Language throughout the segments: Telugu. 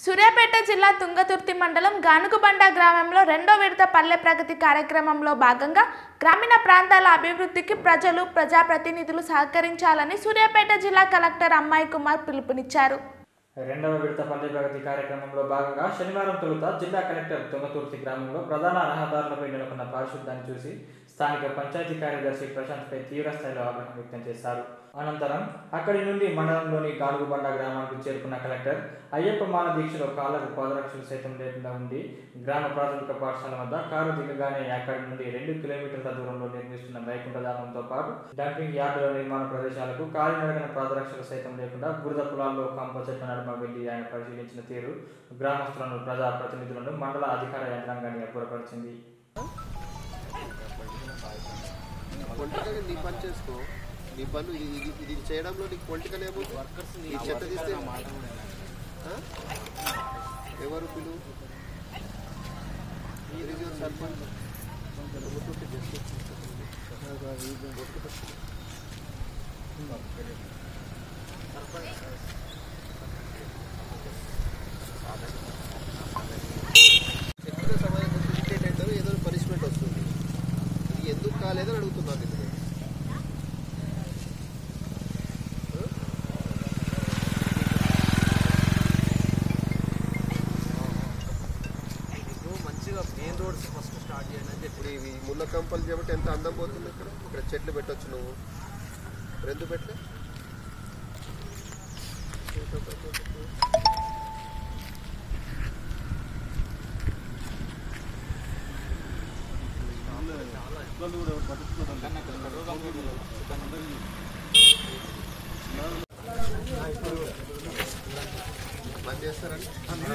సూర్యాపేట జిల్లా తుంగతుర్తి మండలం గానుగుబండ గ్రామంలో రెండో విడత పల్లె ప్రగతి కార్యక్రమంలో భాగంగా గ్రామీణ ప్రాంతాల అభివృద్ధికి ప్రజలు ప్రజాప్రతినిధులు సహకరించాలని సూర్యాపేట జిల్లా కలెక్టర్ అమ్మాయి కుమార్ పిలుపునిచ్చారు రెండవ విడత పల్లె ప్రగతి కార్యక్రమంలో భాగంగా శనివారం తొలుత జిల్లా కలెక్టర్ తుంగతుర్తి గ్రామంలో ప్రధాన రహదారులపై నెలకొన్న పారిశుద్ధ్యాన్ని చూసి స్థానిక పంచాయతీ కార్యదర్శి ప్రశాంత్పై తీవ్ర స్థాయిలో ఆగ్రహం వ్యక్తం చేశారు అనంతరం అక్కడి నుండి మండలంలోని గాలుగుబండ గ్రామానికి చేరుకున్న కలెక్టర్ అయ్యప్ప మాల దీక్షలో కాళ్లకు పాదరక్షలు సైతం లేకుండా ఉండి గ్రామ ప్రాథమిక పాఠశాల వద్ద కారు దిగగానే అక్కడి నుండి రెండు కిలోమీటర్ల దూరంలో నిర్మిస్తున్న వైకుంఠధామంతో పాటు డంపింగ్ యార్డుల నిర్మాణ ప్రదేశాలకు కాలినడకన పాదరక్షలు సైతం లేకుండా బురద పొలాల్లో కంప చెట్ల నడుమ వెళ్లి ఆయన పరిశీలించిన తీరు గ్రామస్తులను ప్రజా ప్రతినిధులను మండల అధికార యంత్రాంగాన్ని అబ్బురపరిచింది పొలిటికల్ నీ పని చేసుకో నీ పనులు ఇది ఇది- ఇది చేయడంలో నీకు పొలిటికల్ ఏముంది ఈ చెత్త తీస్తే ఆ? ఎవరు పిలువు Where is your సర్పంచ్ చెట్టుగా సమయం ఇరిటేట్ అవుతారు ఏదో పనిష్మెంట్ వస్తుంది ఇది ఎందుకు కాలేదని అడుగుతున్నాను నేను మంచిగా మెయిన్ రోడ్స్ ఫస్ట్ స్టార్ట్ చేయండి అని చెప్పి ఇప్పుడు ఇవి ముళ్ళ కంపలు చేయబట్టి ఎంత అందం పోతుంది ఇక్కడ ఇక్కడ చెట్లు పెట్టొచ్చు నువ్వు మరి ఎందుకు పెట్టలే బంద్ చేస్తారండి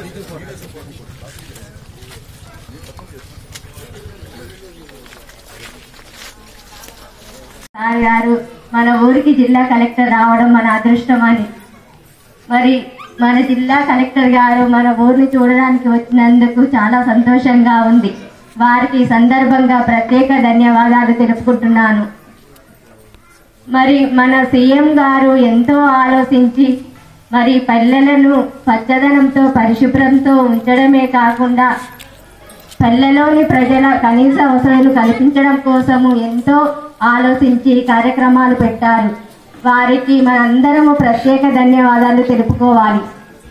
సార్ గారు మన ఊరికి జిల్లా కలెక్టర్ రావడం మన అదృష్టం అని మరి మన జిల్లా కలెక్టర్ గారు మన ఊరిని చూడడానికి వచ్చినందుకు చాలా సంతోషంగా ఉంది వారికి ఈ సందర్భంగా ప్రత్యేక ధన్యవాదాలు తెలుపుకుంటున్నాను మరి మన సీఎం గారు ఎంతో ఆలోచించి మరి పల్లెలను పచ్చదనంతో పరిశుభ్రంతో ఉంచడమే కాకుండా పల్లెలోని ప్రజల కనీస అవసరాలు కల్పించడం కోసము ఎంతో ఆలోచించి కార్యక్రమాలు పెట్టారు వారికి మనందరము ప్రత్యేక ధన్యవాదాలు తెలుపుకోవాలి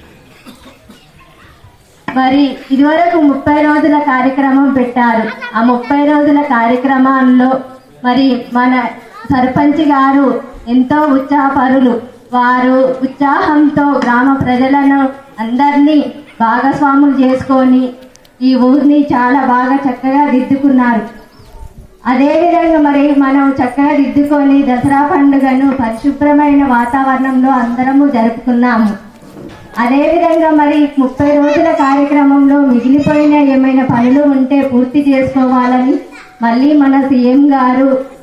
మరి ఇదివరకు ముప్పై రోజుల కార్యక్రమం పెట్టారు ఆ ముప్పై రోజుల కార్యక్రమాల్లో మరి మన సర్పంచ్ గారు ఎంతో ఉత్సాహపరులు వారు ఉత్సాహంతో గ్రామ ప్రజలను అందరినీ భాగస్వాములు చేసుకొని ఈ ఊరిని చాలా బాగా చక్కగా దిద్దుకున్నారు అదేవిధంగా మరి మనం చక్కగా దిద్దుకొని దసరా పండుగను పరిశుభ్రమైన వాతావరణంలో అందరము జరుపుకున్నాము అదేవిధంగా మరి ముప్పై రోజుల కార్యక్రమంలో మిగిలిపోయిన ఏమైనా పనులు ఉంటే పూర్తి చేసుకోవాలని మళ్ళీ మన సీఎం గారు